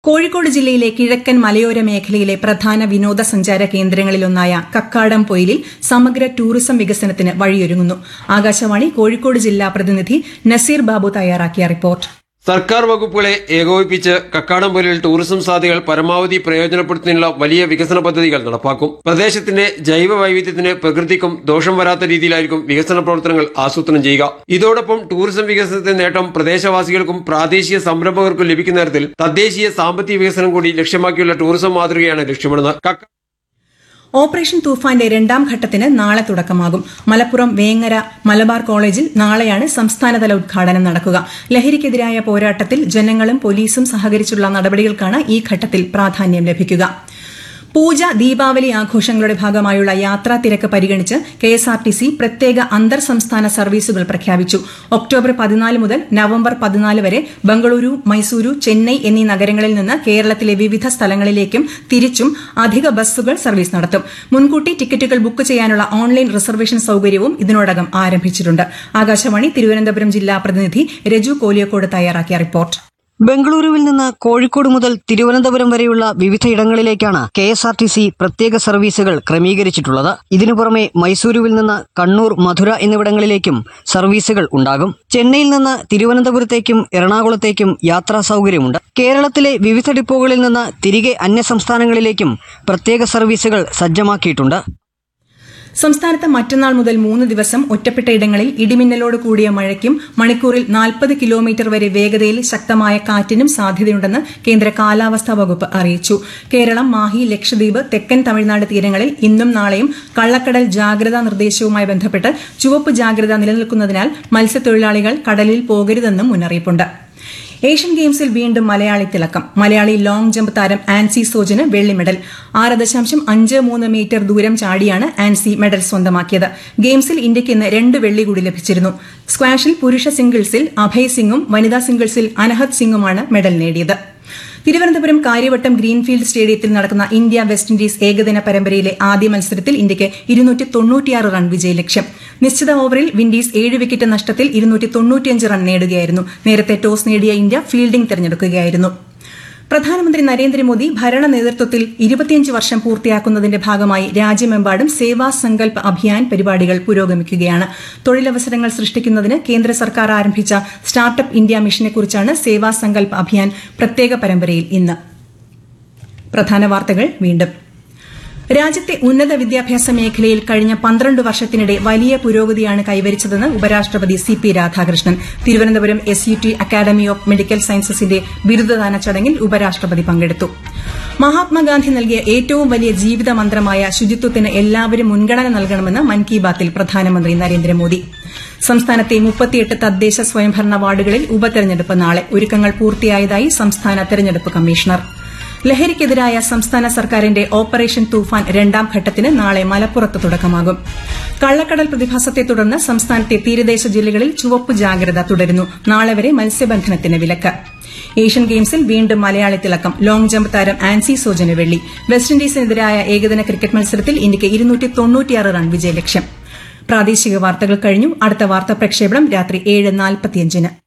കോഴിക്കോട് ജില്ലയിലെ കിഴക്കൻ മലയോര മേഖലയിലെ പ്രധാന വിനോദസഞ്ചാര കേന്ദ്രങ്ങളിലൊന്നായ കക്കാടം പൊയിലിൽ സമഗ്ര ടൂറിസം വികസനത്തിന് വഴിയൊരുങ്ങുന്നു ആകാശവാണി കോഴിക്കോട് ജില്ലാ പ്രതിനിധി നസീർ ബാബു തയ്യാറാക്കിയ റിപ്പോർട്ട് സർക്കാർ വകുപ്പുകളെ ഏകോപിപ്പിച്ച് കക്കാടംപൊലിയിൽ ടൂറിസം സാധ്യതകൾ പരമാവധി പ്രയോജനപ്പെടുത്തുന്നതിനുള്ള വലിയ വികസന പദ്ധതികൾ നടപ്പാക്കും പ്രദേശത്തിന്റെ ജൈവ വൈവിധ്യത്തിന് പ്രകൃതിക്കും ദോഷം വരാത്ത രീതിയിലായിരിക്കും വികസന പ്രവർത്തനങ്ങൾ ആസൂത്രണം ചെയ്യുക ഇതോടൊപ്പം ടൂറിസം വികസനത്തിന്റെ നേട്ടം പ്രദേശവാസികൾക്കും പ്രാദേശിക സംരംഭകർക്കും ലഭിക്കുന്ന തരത്തിൽ തദ്ദേശീയ സാമ്പത്തിക വികസനം കൂടി ലക്ഷ്യമാക്കിയുള്ള ടൂറിസം മാതൃകയാണ് ലക്ഷ്യമിടുന്നത് കക്ക ഓപ്പറേഷൻ തൂഫാന്റെ രണ്ടാം ഘട്ടത്തിന് നാളെ തുടക്കമാകും മലപ്പുറം വേങ്ങര മലബാർ കോളേജിൽ നാളെയാണ് സംസ്ഥാനതല ഉദ്ഘാടനം നടക്കുക ലഹരിക്കെതിരായ പോരാട്ടത്തിൽ ജനങ്ങളും പോലീസും സഹകരിച്ചുള്ള നടപടികൾക്കാണ് ഈ ഘട്ടത്തിൽ പ്രാധാന്യം ലഭിക്കുക പൂജ ദീപാവലി ആഘോഷങ്ങളുടെ ഭാഗമായുള്ള യാത്രാ തിരക്ക് പരിഗണിച്ച് കെഎസ്ആർടിസി പ്രത്യേക അന്തർ സംസ്ഥാന സർവീസുകൾ പ്രഖ്യാപിച്ചു ഒക്ടോബർ പതിനാല് മുതൽ നവംബർ പതിനാല് വരെ ബംഗളൂരു മൈസൂരു ചെന്നൈ എന്നീ നഗരങ്ങളിൽ നിന്ന് കേരളത്തിലെ വിവിധ സ്ഥലങ്ങളിലേക്കും തിരിച്ചും അധിക ബസ്സുകൾ സർവീസ് നടത്തും മുൻകൂട്ടി ടിക്കറ്റുകൾ ബുക്ക് ചെയ്യാനുള്ള ഓൺലൈൻ റിസർവേഷൻ സൌകര്യവും ഇതിനോടകം ആരംഭിച്ചിട്ടുണ്ട് ആകാശവാണി തിരുവനന്തപുരം ജില്ലാ പ്രതിനിധി രജു കോലിയക്കോട് തയ്യാറാക്കിയ റിപ്പോർട്ട് ബംഗളൂരുവിൽ നിന്ന് കോഴിക്കോട് മുതൽ തിരുവനന്തപുരം വരെയുള്ള വിവിധയിടങ്ങളിലേക്കാണ് K S R T C പ്രത്യേക സർവീസുകൾ ക്രമീകരിച്ചിട്ടുള്ളത് ഇതിനു പുറമെ മൈസൂരുവിൽ നിന്ന് കണ്ണൂർ മധുര എന്നിവിടങ്ങളിലേക്കും സർവീസുകൾ ഉണ്ടാകും ചെന്നൈയിൽ നിന്ന് തിരുവനന്തപുരത്തേക്കും എറണാകുളത്തേക്കും യാത്രാ സൗകര്യമുണ്ട് കേരളത്തിലെ വിവിധ ഡിപ്പോകളിൽ നിന്ന് തിരികെ അന്യസംസ്ഥാനങ്ങളിലേക്കും പ്രത്യേക സർവീസുകൾ സജ്ജമാക്കിയിട്ടുണ്ട് സംസ്ഥാനത്ത് മറ്റന്നാൾ മുതൽ മൂന്ന് ദിവസം ഒറ്റപ്പെട്ട ഇടങ്ങളിൽ ഇടിമിന്നലോട് കൂടിയ മഴയ്ക്കും മണിക്കൂറിൽ നാൽപ്പത് കിലോമീറ്റർ വരെ വേഗതയിൽ ശക്തമായ കാറ്റിനും സാധ്യതയുണ്ടെന്ന് കേന്ദ്ര കാലാവസ്ഥാ വകുപ്പ് അറിയിച്ചു കേരളം മാഹി ലക്ഷദ്വീപ് തെക്കൻ തമിഴ്നാട് തീരങ്ങളിൽ ഇന്നും നാളെയും കള്ളക്കടൽ ജാഗ്രതാ നിർദ്ദേശവുമായി ബന്ധപ്പെട്ട് ചുവപ്പ് ജാഗ്രത നിലനിൽക്കുന്നതിനാൽ മത്സ്യത്തൊഴിലാളികൾ കടലിൽ പോകരുതെന്നും മുന്നറിയിപ്പുണ്ട് ഏഷ്യൻ ഗെയിംസിൽ വീണ്ടും മലയാളി തിളക്കം മലയാളി ലോങ് ജമ്പ് താരം ആൻസി സോജന് വെള്ളി മെഡൽ ആറ് ദശാംശം അഞ്ച് മൂന്ന് മീറ്റർ ദൂരം ചാടിയാണ് ആൻസി മെഡൽ സ്വന്തമാക്കിയത് ഗെയിംസിൽ ഇന്ത്യയ്ക്ക് ഇന്ന് രണ്ട് വെള്ളി കൂടി ലഭിച്ചിരുന്നു സ്ക്വാഷിൽ പുരുഷ സിംഗിൾസിൽ അഭയ് സിംഗും വനിതാ സിംഗിൾസിൽ അനഹത് സിംഗുമാണ് മെഡൽ നേടിയത് തിരുവനന്തപുരം കാര്യവട്ടം ഗ്രീൻഫീൽഡ് സ്റ്റേഡിയത്തിൽ നടക്കുന്ന ഇന്ത്യ വെസ്റ്റ് ഇൻഡീസ് ഏകദിന പരമ്പരയിലെ ആദ്യ മത്സരത്തിൽ ഇന്ത്യയ്ക്ക് ഇരുന്നൂറ്റി തൊണ്ണൂറ്റിയാറ് റൺ വിജയലക്ഷ്യം നിശ്ചിത ഓവറിൽ വിൻഡീസ് ഏഴ് വിക്കറ്റ് നഷ്ടത്തിൽ ഇരുന്നൂറ്റി തൊണ്ണൂറ്റിയഞ്ച് റൺ നേടുകയായിരുന്നു നേരത്തെ ടോസ് നേടിയ ഇന്ത്യ ഫീൽഡിംഗ് തെരഞ്ഞെടുക്കുകയായിരുന്നു പ്രധാനമന്ത്രി നരേന്ദ്രമോദി ഭരണ നേതൃത്വത്തിൽ ഇരുപത്തിയഞ്ച് വർഷം പൂർത്തിയാക്കുന്നതിന്റെ ഭാഗമായി രാജ്യമെമ്പാടും സേവാ സങ്കൽപ് അഭിയാൻ പരിപാടികൾ പുരോഗമിക്കുകയാണ് തൊഴിലവസരങ്ങൾ സൃഷ്ടിക്കുന്നതിന് കേന്ദ്ര സർക്കാർ ആരംഭിച്ച സ്റ്റാർട്ടപ്പ് ഇന്ത്യ മിഷനെക്കുറിച്ചാണ് സേവാ സങ്കൽപ് അഭിയാൻ പ്രത്യേക പരമ്പരയിൽ ഇന്ന് പ്രധാന വാർത്തകൾ വീണ്ടും രാജ്യത്തെ ഉന്നത വിദ്യാഭ്യാസ മേഖലയിൽ കഴിഞ്ഞ പന്ത്രണ്ട് വർഷത്തിനിടെ വലിയ പുരോഗതിയാണ് കൈവരിച്ചതെന്ന് ഉപരാഷ്ട്രപതി C P Radhakrishnan Thiruvananthapuram S U T Academy of Medical സയൻസസിന്റെ ബിരുദദാന ചടങ്ങിൽ ഉപരാഷ്ട്രപതി പങ്കെടുത്തു മഹാത്മാഗാന്ധി നൽകിയ ഏറ്റവും വലിയ ജീവിത മന്ത്രമായ ശുചിത്വത്തിന് എല്ലാവരും മുൻഗണന നൽകണമെന്ന് മൻ കി ബാത്തിൽ പ്രധാനമന്ത്രി നരേന്ദ്രമോദി സംസ്ഥാനത്തെ മുപ്പത്തിയെട്ട് തദ്ദേശ സ്വയംഭരണ വാർഡുകളിൽ ഉപതെരഞ്ഞെടുപ്പ് നാളെ ഒരുക്കങ്ങൾ പൂർത്തിയായതായി സംസ്ഥാന തെരഞ്ഞെടുപ്പ് കമ്മീഷണർ ലഹരിക്കെതിരായ സംസ്ഥാന സർക്കാരിന്റെ ഓപ്പറേഷൻ തൂഫാൻ രണ്ടാം ഘട്ടത്തിന് നാളെ മലപ്പുറത്ത് തുടക്കമാകും കള്ളക്കടൽ പ്രതിഭാസത്തെ തുടർന്ന് സംസ്ഥാനത്തെ തീരദേശ ജില്ലകളിൽ ചുവപ്പ് ജാഗ്രത തുടരുന്നു നാളെ വരെ മത്സ്യബന്ധനത്തിന് വിലക്ക് ഏഷ്യൻ ഗെയിംസിൽ വീണ്ടും മലയാളി തിളക്കം ലോങ് ജമ്പ് താരം ആൻസി സോജന് വെള്ളി വെസ്റ്റ് ഇൻഡീസിനെതിരായ ഏകദിന ക്രിക്കറ്റ് മത്സരത്തിൽ ഇന്ത്യയ്ക്ക് ഇരുന്നൂറ്റി തൊണ്ണൂറ്റിയാറ് റൺ വിജയലക്ഷ്യം പ്രാദേശിക വാർത്തകൾ കഴിഞ്ഞു അടുത്ത വാർത്താ പ്രക്ഷേപണം രാത്രി ഏഴ് നാൽപ്പത്തിയഞ്ചിന്